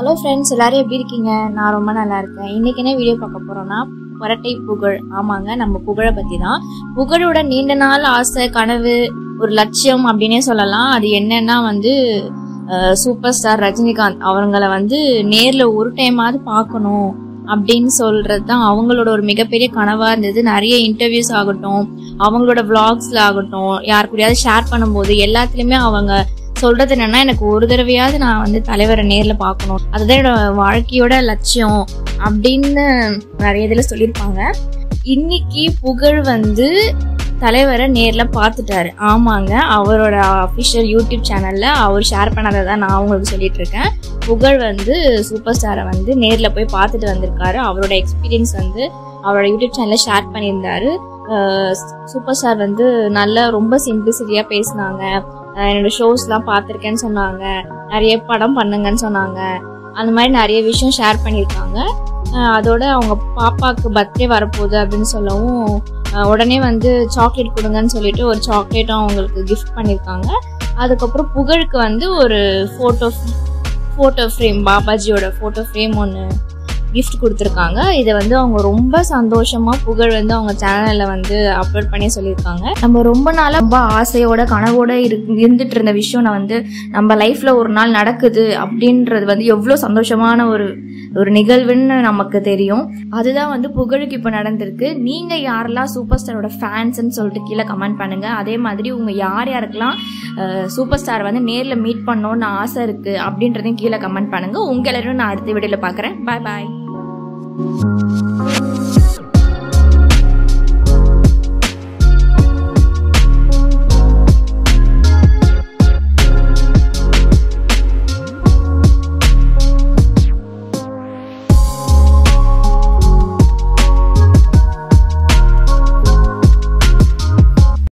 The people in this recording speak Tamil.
ஹலோ ஃப்ரெண்ட்ஸ் எல்லாரும் எப்படி இருக்கீங்க நான் ரொம்ப நல்லா இருக்கேன் இன்னைக்கு என்ன வீடியோ பார்க்க போறோம்னா பரட்டை புகழ் ஆமாங்க நம்ம புகழை பத்தி தான் புகழோட நீண்ட நாள் ஆசை கனவு ஒரு லட்சியம் அப்படின்னே சொல்லலாம் அது என்னன்னா வந்து சூப்பர் ஸ்டார் ரஜினிகாந்த் அவங்கள வந்து நேர்ல ஒரு டைமாவது பார்க்கணும் அப்படின்னு சொல்றது தான் அவங்களோட ஒரு மிகப்பெரிய கனவா இருந்தது நிறைய இன்டர்வியூஸ் ஆகட்டும் அவங்களோட விளாக்ஸ்ல ஆகட்டும் யார் கூடயாவது ஷேர் பண்ணும்போது எல்லாத்துலயுமே அவங்க சொல்றது என்னன்னா எனக்கு ஒரு தடவையாவது நான் வந்து தலைவரை நேர்ல பார்க்கணும் அதுதான் என்னோட வாழ்க்கையோட லட்சியம் அப்படின்னு நிறைய இதுல சொல்லியிருப்பாங்க இன்னைக்கு புகழ் வந்து தலைவரை நேர்ல பார்த்துட்டாரு ஆமாங்க அவரோட அஃபிஷியல் யூடியூப் சேனல்ல அவர் ஷேர் பண்ணதை நான் உங்களுக்கு சொல்லிட்டு இருக்கேன் புகழ் வந்து சூப்பர் ஸ்டாரை வந்து நேர்ல போய் பார்த்துட்டு வந்திருக்காரு அவரோட எக்ஸ்பீரியன்ஸ் வந்து அவரோட யூடியூப் சேனல்ல ஷேர் பண்ணியிருந்தாரு சூப்பர் ஸ்டார் வந்து நல்லா ரொம்ப சிம்பிளிசிட்டியா பேசினாங்க அஹ் என்னோட ஷோஸ்லாம் பார்த்துருக்கேன்னு சொன்னாங்க நிறைய படம் பண்ணுங்கன்னு சொன்னாங்க அந்த மாதிரி நிறைய விஷயம் ஷேர் பண்ணியிருக்காங்க அஹ் அதோட அவங்க பாப்பாவுக்கு பர்த்டே வரப்போகுது அப்படின்னு சொல்லவும் அஹ் உடனே வந்து சாக்லேட் கொடுங்கன்னு சொல்லிட்டு ஒரு சாக்லேட்டும் அவங்களுக்கு கிஃப்ட் பண்ணியிருக்காங்க அதுக்கப்புறம் புகழுக்கு வந்து ஒரு ஃபோட்டோ ஃபோட்டோ ஃப்ரேம் பாபாஜியோட ஃபோட்டோ ஃப்ரேம் ஒன்று கிஃப்ட் கொடுத்துருக்காங்க இதை வந்து அவங்க ரொம்ப சந்தோஷமா புகழ் வந்து அவங்க சேனல்ல வந்து அப்லோட் பண்ணி சொல்லியிருக்காங்க நம்ம ரொம்ப நாளா ரொம்ப ஆசையோட கனவோட இரு இருந்துட்டு இருந்த விஷயம் நான் வந்து நம்ம லைஃப்ல ஒரு நாள் நடக்குது அப்படின்றது வந்து எவ்வளோ சந்தோஷமான ஒரு ஒரு நிகழ்வுன்னு நமக்கு தெரியும் அதுதான் வந்து புகழுக்கு இப்போ நடந்திருக்கு நீங்க யாரெல்லாம் சூப்பர் ஸ்டாரோட ஃபேன்ஸ்ன்னு சொல்லிட்டு கீழே கமெண்ட் பண்ணுங்க அதே மாதிரி உங்க யார் யாருக்கெல்லாம் சூப்பர் ஸ்டார் வந்து நேர்ல மீட் பண்ணணும்னு ஆசை இருக்கு அப்படின்றதையும் கீழே கமெண்ட் பண்ணுங்க உங்க எல்லாரும் நான் அடுத்த வீடியோல பாக்குறேன் பாய் பாய்